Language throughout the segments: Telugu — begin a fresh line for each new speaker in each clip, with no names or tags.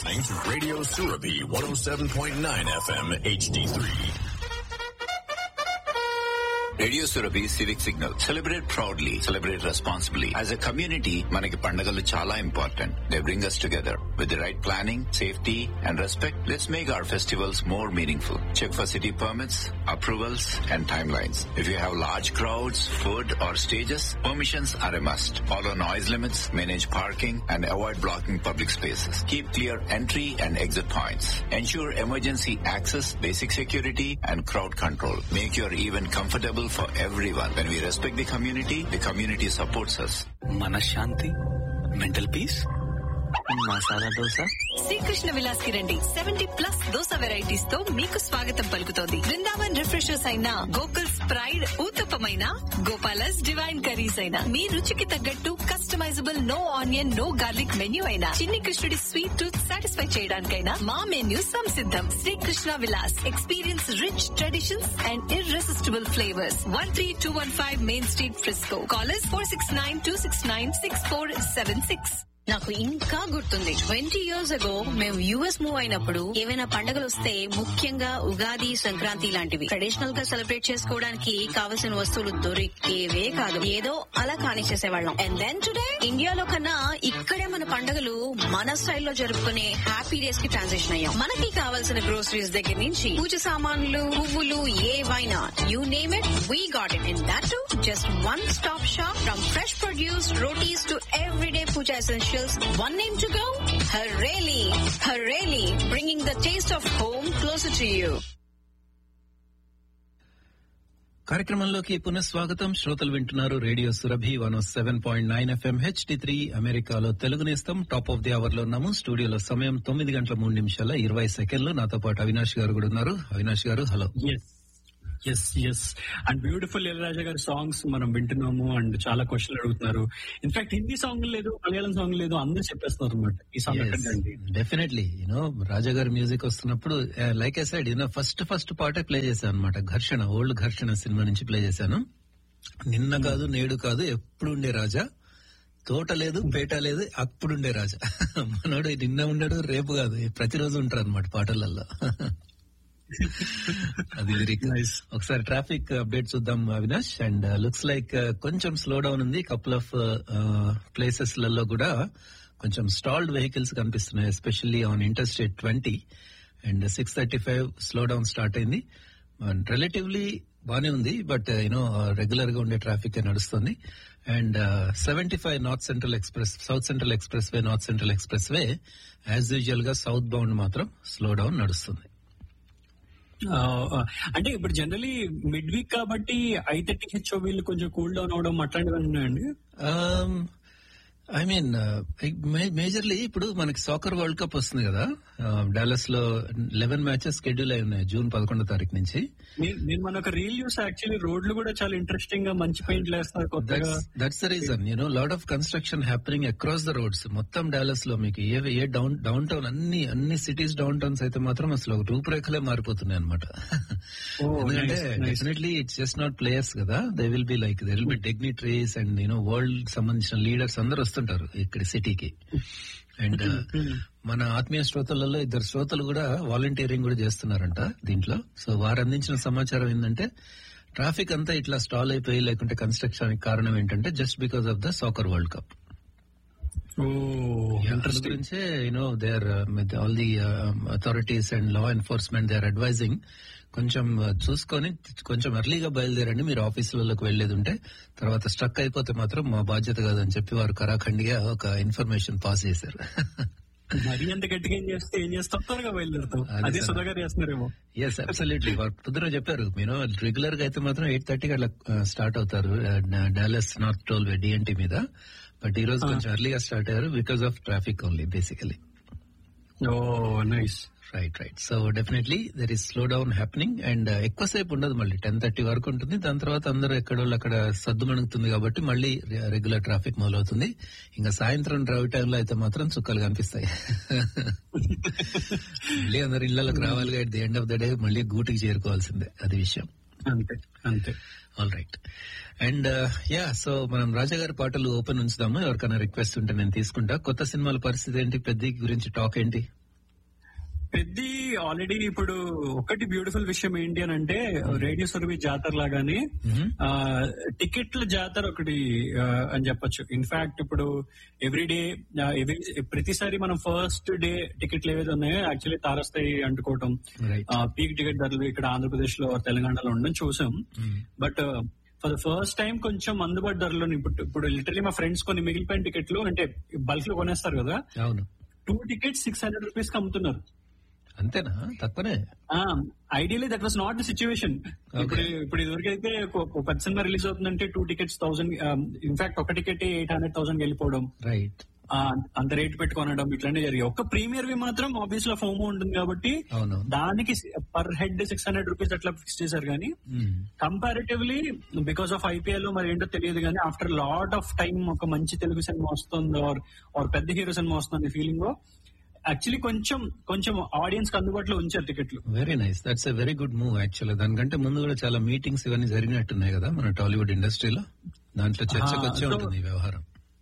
listening to Radio Surabi 107.9 FM HD3.
Radio Surabhi civic signal celebrate proudly celebrate responsibly as a community మనకి పండుగలు చాలా important they bring us together with the right planning safety and respect let's make our festivals more meaningful check for city permits approvals and timelines if you have large crowds food or stages permissions are a must follow noise limits manage parking and avoid blocking public spaces keep clear entry and exit points ensure emergency access, basic security, and crowd control. Make your event comfortable for everyone. When we respect the community, the community supports us.
మనశ్శాంతి మెంటల్ పీస్ మసాలా దోశ
శ్రీకృష్ణ విలాస్ కి రండి సెవెంటీ ప్లస్ దోస వెరైటీస్ తో మీకు స్వాగతం పలుకుతోంది బృందావన్ రిఫ్రెషర్స్ అయిన గోకుల్స్ ప్రైడ్ ఊతప్పమైన గోపాలస్ డివైన్ కర్రీస్ అయినా మీ రుచికి తగ్గట్టు customisable no onion no garlic menu అయినా చిన్ని కృష్ణుడి స్వీట్ టూత్ సాటిస్ఫై చేయడానికైనా మా మెన్యూ సంసిద్ధం Srikrishna Vilas experience rich traditions and irresistible flavours one three two one five main street Frisco callers four six nine two six nine six four seven six నాకు ఇంకా గుర్తుంది ట్వంటీ ఇయర్స్ అగో మేము యుఎస్ మూవ్ అయినప్పుడు ఏవైనా పండుగలు వస్తే ముఖ్యంగా ఉగాది సంక్రాంతి లాంటివి ట్రెడిషనల్ గా సెలబ్రేట్ చేసుకోవడానికి కావలసిన వస్తువులు దొరికేవే కాదు ఏదో అలా కానిచ్చేసేవాళ్ళం అండ్ దెన్ టుడే ఇండియాలో కన్నా ఇక్కడే మన పండుగలు మన స్టైల్లో జరుపుకునే హ్యాపీ డేస్ కి ట్రాన్సిషన్ అయ్యాం మనకి కావాల్సిన గ్రోసరీస్ దగ్గర నుంచి పూజ సామాన్లు పువ్వులు ఏవైనా you name it we got it in that to just one stop shop from fresh produce rotis to everyday puja essentials. One name to go? Hareli. Hareli, bringing the taste of home closer to you.
కార్యక్రమంలోకి పునఃస్వాగతం శ్రోతలు వింటున్నారు radio Surabhi one seven point nine FM HD three అమెరికాలో తెలుగు నేస్తం టాప్ ఆఫ్ ది అవర్ లో ఉన్నాము స్టూడియోలో సమయం తొమ్మిది గంటల మూడు నిమిషాల ఇరవై సెకండ్లు నాతో పాటు అవినాష్ గారు కూడా ఉన్నారు Avinash garu hello
yes yes yes and beautiful Ilayaraja గారి సాంగ్స్ మనం వింటున్నాము అండ్ చాలా క్వశ్చన్లు అడుగుతున్నారు ఇన్ఫాక్ట్ హిందీ సాంగ్ లేదు మలయాళం సాంగ్ లేదు అందరూ చెప్పేస్తున్నారు అనమాట ఈ సాంగ్ ఎక్కడండి
డెఫినెట్లీ యూనో రాజా గారి మ్యూజిక్ వస్తున్నప్పుడు like I side you know first first పాటే ప్లే చేశాను అనమాట ఘర్షణ ఓల్డ్ ఘర్షణ సినిమా నుంచి ప్లే చేశాను నిన్న కాదు నేడు కాదు ఎప్పుడు ఉండే రాజా తోట లేదు పేట లేదు అప్పుడుండే రాజా మనోడు నిన్న ఉండడు రేపు కాదు ప్రతిరోజు ఉంటారు అనమాట పాటలలో అది లిరిక్ ఒకసారి ట్రాఫిక్ అప్డేట్ చూద్దాం అవినాష్ అండ్ లుక్స్ లైక్ కొంచెం స్లో డౌన్ ఉంది కపుల్ ఆఫ్ ప్లేసెస్ లలో కూడా కొంచెం స్టాల్డ్ వెహికల్స్ కనిపిస్తున్నాయి especially on interstate twenty and six thirty five slow down start అయింది రిలేటివ్లీ బానే ఉంది బట్ యూనో రెగ్యులర్ గా ఉండే ట్రాఫిక్ నడుస్తుంది and seventy five north central express south central expressway north central expressway as usual గా సౌత్ బౌండ్ మాత్రం స్లో డౌన్ నడుస్తుంది
అంటే ఇప్పుడు జనరలీ మిడ్ వీక్ కాబట్టి ఐ థర్టీ హెచ్ఓ వీళ్ళు కొంచెం కూల్ డౌన్ అవడం అట్లాంటివి ఉన్నాయండి
ఐ మీన్ మేజర్లీ ఇప్పుడు మనకి సాకర్ వరల్డ్ కప్ వస్తుంది కదా డాలస్ లో లెవెన్ మ్యాచెస్ షెడ్యూల్ అయి ఉన్నాయి జూన్ పదకొండో తారీఖు నుంచి
నేను మన ఒక రీల్ చూసి యాక్చువల్లీ రోడ్లు కూడా చాలా ఇంట్రెస్టింగ్ గా మంచి పెయింట్ వేస్తారు కొత్తగా
that's the reason you know lot of construction happening across the roads మొత్తం డాలస్ లో మీకు ఏ ఏ డౌన్ డౌన్ టౌన్ అన్ని అన్ని సిటీస్ డౌన్ టౌన్స్ అయితే మాత్రం అసలు రూపురేఖలే మారిపోతున్నాయి అనమాట ఎందుకంటే definitely it's just not players కదా they will be like they will be dignitaries and you know world సంబంధించిన లీడర్స్ అందరు వస్తుంటారు ఇక్కడ సిటీకి అండ్ మన ఆత్మీయ శ్రోతలలో ఇద్దరు శ్రోతలు కూడా వాలంటీరింగ్ కూడా చేస్తున్నారంట దీంట్లో సో వారు అందించిన సమాచారం ఏంటంటే ట్రాఫిక్ అంతా ఇట్లా స్టాల్ అయిపోయి లేకుంటే కన్స్ట్రక్షన్ కారణం ఏంటంటే just because of the soccer world cup గురించే you know they are all the authorities and law enforcement they are advising కొంచెం చూసుకొని కొంచెం ఎర్లీగా బయలుదేరండి మీరు ఆఫీసులలోకి వెళ్లేది ఉంటే తర్వాత స్ట్రక్ అయిపోతే మాత్రం మా బాధ్యత కాదని చెప్పి వారు కరాఖండిగా ఒక ఇన్ఫర్మేషన్ పాస్ చేశారు
మరీ అంత గట్టిగా ఏం చేస్తే ఏం చేస్తాం త్వరగా బయలుదేరుతాం అదే సుధాగారు చేస్తున్నారేమో
ఎస్ అబ్సల్యూట్లీ వారు పొద్దున చెప్పారు మీరు రెగ్యులర్ గా అయితే మాత్రం ఎయిట్ థర్టీకి అట్లా స్టార్ట్ అవుతారు డాలస్ నార్త్ టోల్ డిఎన్టీ మీద బట్ ఈ రోజు కొంచెం ఎర్లీగా స్టార్ట్ అయ్యారు because of traffic only basically
oh nice
right right so definitely there is slow down happening and ఎక్కువసేపు ఉండదు మళ్ళీ టెన్ థర్టీ వరకు ఉంటుంది దాని తర్వాత అందరూ ఎక్కడోళ్ళు అక్కడ సద్దు మణుగుతుంది కాబట్టి మళ్ళీ రెగ్యులర్ ట్రాఫిక్ మొదలవుతుంది ఇంకా సాయంత్రం డ్రైవ్ టైంలో అయితే మాత్రం చుక్కలు కనిపిస్తాయి మళ్ళీ అందరు ఇళ్లలోకి రావాలి at the end of the day మళ్ళీ గూటికి చేరుకోవాల్సిందే అది విషయం
అంతే అంతే
all right and yeah so మనం రాజాగారి పాటలు ఓపెన్ ఉంచుదాము ఎవరికైనా రిక్వెస్ట్ ఉంటే నేను తీసుకుంటా కొత్త సినిమాల పరిస్థితి ఏంటి పెద్ద గురించి టాక్ ఏంటి
పెద్ద ఆల్రెడీ ఇప్పుడు ఒకటి బ్యూటిఫుల్ విషయం ఏంటి అని అంటే రేడియో సర్వీ జాతర లాగానే ఆ, టికెట్ల జాతర ఒకటి ఆ, అని చెప్పొచ్చు ఇన్ఫాక్ట్ ఇప్పుడు ఎవ్రీ డే ఎవ్రీ ప్రతిసారి మనం ఫస్ట్ డే టికెట్లు ఏవైతే ఉన్నాయో యాక్చువల్లీ తారస్తాయి అంటుకోవటం
Right.
పీక్ టికెట్ ధరలు ఇక్కడ ఆంధ్రప్రదేశ్ లో తెలంగాణలో ఉండడం చూసాం but for the first time కొంచెం అందుబాటు ధరలో ఇప్పుడు ఇప్పుడు లిటరలీ మా ఫ్రెండ్స్ కొన్ని మిగిలిపోయిన టికెట్లు అంటే బల్క్ లో కొనేస్తారు కదా
అవును
two tickets six hundred rupees కి అమ్ముతున్నారు
అంతేనా తక్కువనే
ideally that was not the situation ఇప్పుడు ఇప్పుడు ఇదివరకు అయితే ఒక పెద్ద సినిమా రిలీజ్ అవుతుందంటే టూ టికెట్స్ థౌసండ్ ఇన్ఫాక్ట్ ఒక టికెట్ ఎయిట్ హండ్రెడ్ థౌసండ్ వెళ్ళిపోవడం
రైట్
ఆ, అంత రేట్ పెట్టుకొనడం ఇట్లాంటివి జరిగాయి ఒక్క ప్రీమియర్ వి మాత్రం ఆఫీస్ లో ఫోమో ఉంటుంది కాబట్టి
అవును
దానికి per head six hundred rupees అట్లా ఫిక్స్ చేశారు కానీ కంపారిటివ్లీ బికాస్ ఆఫ్ ఐపీఎల్ మరి ఏంటో తెలియదు కానీ ఆఫ్టర్ లాట్ ఆఫ్ టైం ఒక మంచి తెలుగు సినిమా వస్తుంది ఆర్ ఆర్ పెద్ద హీరో సినిమా వస్తుంది ఫీలింగ్ యాక్చువల్లీ కొంచెం కొంచెం ఆడియన్స్ కి అందుబాటులో ఉంచారు టికెట్లు
very nice that's a very good move actual దానికంటే ముందు కూడా చాలా మీటింగ్స్ ఇవన్నీ జరిగినట్టున్నాయి కదా మన టాలీవుడ్ ఇండస్ట్రీలో దాంట్లో చర్చకు వచ్చే
Ah, so-
ఉంటుంది ఈ వ్యవహారం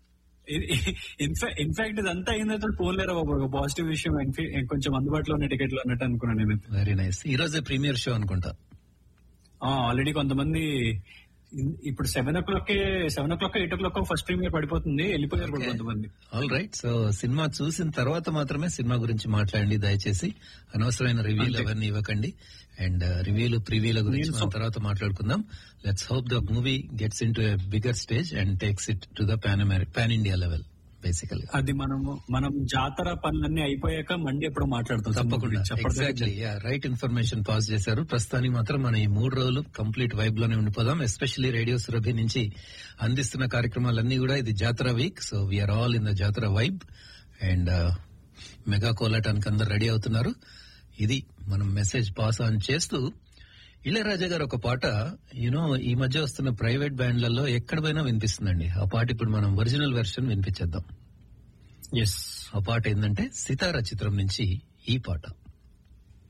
ఇన్ఫాక్ట్ ఇదంతా అయిందంటే ఫోన్ లేరా బాబు ఒక పాజిటివ్ విషయం infi- కొంచెం అందుబాటులో ఉన్న టికెట్లు అన్నట్టు అనుకున్నాను నేను
వెరీ నైస్ ఈ రోజే ప్రీమియర్ షో అనుకుంటా
ఆల్రెడీ కొంతమంది ఇన్- ఇప్పుడు seven o'clock seven o'clock eight o'clock first premiere పడిపోతుంది వెళ్ళిపోయారు కూడా కొంతమంది
ఆల్ రైట్ సో సినిమా చూసిన తర్వాత మాత్రమే సినిమా గురించి మాట్లాడండి దయచేసి అనవసరమైన రివ్యూలు అవన్నీ ఇవ్వకండి అండ్ రివ్యూలు ప్రివ్యూల గురించి మనం తర్వాత మాట్లాడుకుందాం let's hope the movie gets into a bigger stage and takes it to the pan pan India level basically గా
అది మనము మనం జాతర పనులన్నీ అయిపోయాక మండి ఎప్పుడు మాట్లాడతాం సినిమా
తప్పకుండా
గురించి. అప్పటిదాకా
ఎగ్జాక్ట్లీ రైట్ ఇన్ఫర్మేషన్ పాస్ చేశారు ప్రస్తుతానికి మాత్రం మనం ఈ మూడు రోజులు కంప్లీట్ వైబ్ లోనే ఉండిపోదాం ఎస్పెషల్లీ రేడియో సురభి నుంచి అందిస్తున్న కార్యక్రమాలన్నీ కూడా ఇది జాతర week so we are all in the jatara vibe and mega కోలాటానికి అందరు రెడీ అవుతున్నారు ఇది మనం మెసేజ్ పాస్ ఆన్ చేస్తూ ఇళయరాజా గారు ఒక పాట యూనో ఈ మధ్య వస్తున్న ప్రైవేట్ బ్యాండ్లలో ఎక్కడ పోయినా వినిపిస్తుందండి ఆ పాట ఇప్పుడు మనం ఒరిజినల్ వెర్షన్ వినిపించేద్దాం
ఎస్
ఆ పాట ఏంటంటే సితారా చిత్రం నుంచి ఈ పాట